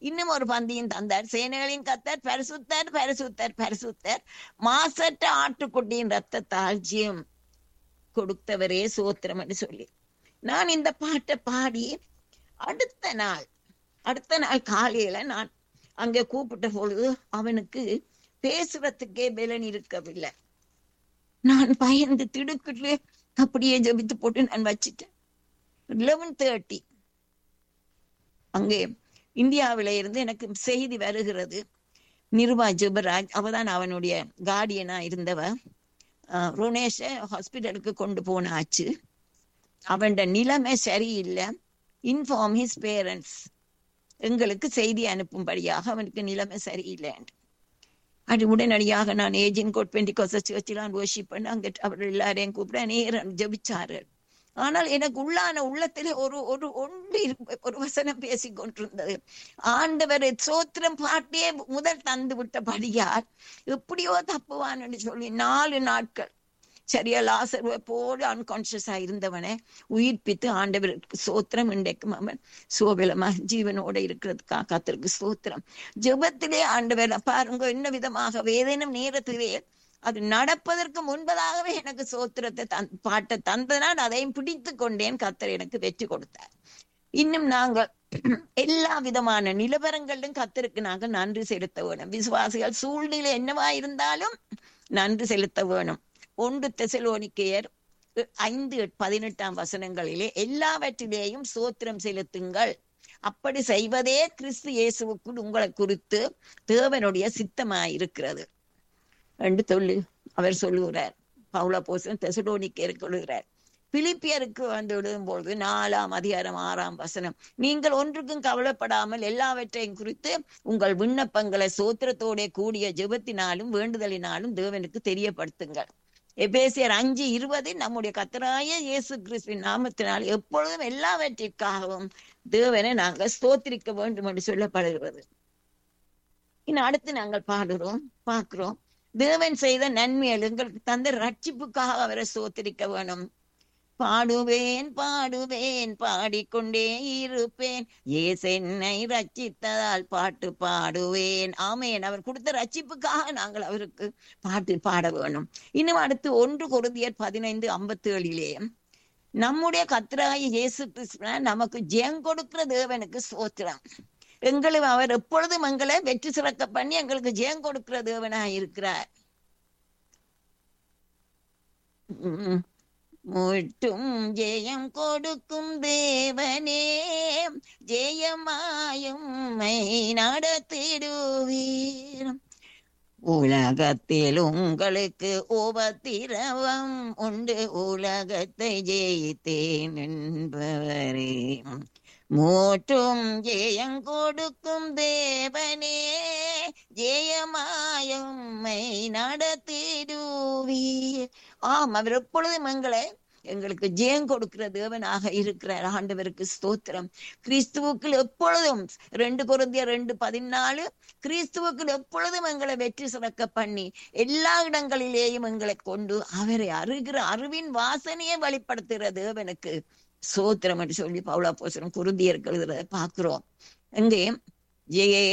இன்னும் ஒரு பந்தியும் தந்தார் சேனைகளின் கத்தர் பரிசுத்தர் பரிசுத்தர் பரிசுத்தர் மாசற்ற ஆட்டுக்குட்டியின் ரத்தத்தால் ஜெயம் கொடுத்தவரே சோத்திரம் என்று சொல்லி நான் இந்த பாட்டை பாடி அடுத்த நாள் அடுத்த நாள் காலையில நான் அங்க கூப்பிட்ட பொழுது அவனுக்கு பேசுறதுக்கே பலன் இருக்கவில்லை நான் பயந்து திடுக்கிட்டு அப்படியே ஜெபித்து போட்டு நான் வச்சிட்டேன் லெவன் தேர்ட்டி அங்கே இந்தியாவில இருந்து எனக்கு செய்தி வருகிறது நிருபா ஜுபராஜ் அவதான் அவனுடைய கார்டியனா இருந்தவ ருணேஷ ஹாஸ்பிட்டலுக்கு கொண்டு போனாச்சு அவன் நிலைமை சரியில்லை இன்ஃபார்ம் ஹிஸ் பேரண்ட்ஸ் எங்களுக்கு செய்தி அனுப்பும்படியாக அவனுக்கு நிலைமை சரியில்லை அது உடனடியாக நான் ஏஜின் கோட் பெண்டி கொசச்சு வச்சுலாம் வர்ஷிப் பண்ண அங்க அவர் எல்லாரையும் கூப்பிட நேரம் ஜபிச்சாரு ஆனால் எனக்கு உள்ளான உள்ளத்திலே ஒரு ஒரு ஒன்று ஒரு வசனம் பேசி கொண்டிருந்தது ஆண்டவர் சோத்திரம் பாட்டியே முதல் தந்து விட்டபடியார் எப்படியோ தப்புவான்னு சொல்லி நாலு நாட்கள் சரியா லாசர் போல அன்கான்சியஸா இருந்தவனை உயிர்ப்பித்து ஆண்டவருக்கு சோத்திரம் இன்றைக்கும் அவன் சோபலமா ஜீவனோட இருக்கிறதுக்காக கத்திற்கு சோத்திரம் ஜெபத்திலே ஆண்டவர் பாருங்க என்ன விதமாக வேதனும் நேரத்திலே அது நடப்பதற்கு முன்பதாகவே எனக்கு சோத்திரத்தை தன் பாட்டை தந்தனால் அதையும் பிடித்து கொண்டேன் கத்தர் எனக்கு வெற்றி கொடுத்தார் இன்னும் நாங்கள் எல்லா விதமான நிலவரங்களிலும் கத்தருக்கு நாங்கள் நன்றி செலுத்த வேணும் விசுவாசிகள் சூழ்நிலை என்னவா இருந்தாலும் நன்றி செலுத்த வேணும் ஒன்று தெசலோனிக்கையர் ஐந்து பதினெட்டாம் வசனங்களிலே எல்லாவற்றிலேயும் சோத்திரம் செலுத்துங்கள் அப்படி செய்வதே கிறிஸ்து இயேசுவுக்குள் உங்களை குறித்து தேவனுடைய சித்தமாயிருக்கிறது என்று சொல்லி அவர் சொல்லுகிறார் பவுல போசன் தெசலோனிக்கையருக்கு சொல்லுகிறார் பிலிப்பியருக்கு வந்து விடும்போது நாலாம் அதிகாரம் ஆறாம் வசனம் நீங்கள் ஒன்றுக்கும் கவலைப்படாமல் எல்லாவற்றையும் குறித்து உங்கள் விண்ணப்பங்களை சோத்திரத்தோட கூடிய ஜெபத்தினாலும் வேண்டுதலினாலும் தேவனுக்கு தெரியப்படுத்துங்கள் எபேசியர் அஞ்சு இருபது நம்முடைய கத்தராய இயேசு கிறிஸ்துவின் நாமத்தினால் எப்பொழுதும் எல்லாவற்றிற்காகவும் தேவனை நாங்கள் ஸ்தோத்திரிக்க வேண்டும் என்று சொல்லப்படுகிறது இன்னும் அடுத்து நாங்கள் பாடுறோம் பார்க்கிறோம் தேவன் செய்த நன்மைகள் எங்களுக்கு தந்த ரட்சிப்புக்காக அவரை சோத்திரிக்க வேணும் பாடுவேன் பாடுவேன் பாடிக்கொண்டே இருப்பேன் ஏஸ் என்னை ரச்சித்ததால் பாட்டு பாடுவேன் ஆமேன் அவர் கொடுத்த ரட்சிப்புக்காக நாங்கள் அவருக்கு பாட்டு பாட வேணும் இன்னும் அடுத்து ஒன்று குருதியர் பதினைந்து ஐம்பத்தி ஏழிலே நம்முடைய கத்திராய இயேசு கிறிஸ்துவ நமக்கு ஜெயம் கொடுக்கிற தேவனுக்கு சோத்திரம் எங்களை அவர் எப்பொழுதும் எங்களை வெற்றி சிறக்க பண்ணி எங்களுக்கு ஜெயம் கொடுக்கிற தேவனாய் இருக்கிறார் உம் முட்டும் ஜெயம் கொடுக்கும் தேவனே ஜெயமாயும் நடத்திடுவீர் உலகத்தில் உங்களுக்கு உபத்திரவம் உண்டு உலகத்தை ஜெயித்தேன் என்பவரே மூட்டும் ஜெயம் கொடுக்கும் தேவனே ஜெயமாயம்மை நடத்திடுவீர் ஆம் அவர் எப்பொழுதும் எங்களை எங்களுக்கு ஜெயம் கொடுக்கிற தேவனாக இருக்கிறார் ஆண்டவருக்கு ஸ்தோத்திரம் கிறிஸ்துவுக்குள் எப்பொழுதும் ரெண்டு குருந்திய ரெண்டு பதினாலு கிறிஸ்துவுக்குள் எப்பொழுதும் எங்களை வெற்றி சிறக்க பண்ணி எல்லா இடங்களிலேயும் எங்களை கொண்டு அவரை அருகிற அறிவின் வாசனையை வெளிப்படுத்துகிற தேவனுக்கு சோத்திரம் என்று சொல்லி பவுலா போசனம் குருந்தியர்கள் பார்க்கிறோம் எங்கே ஜெய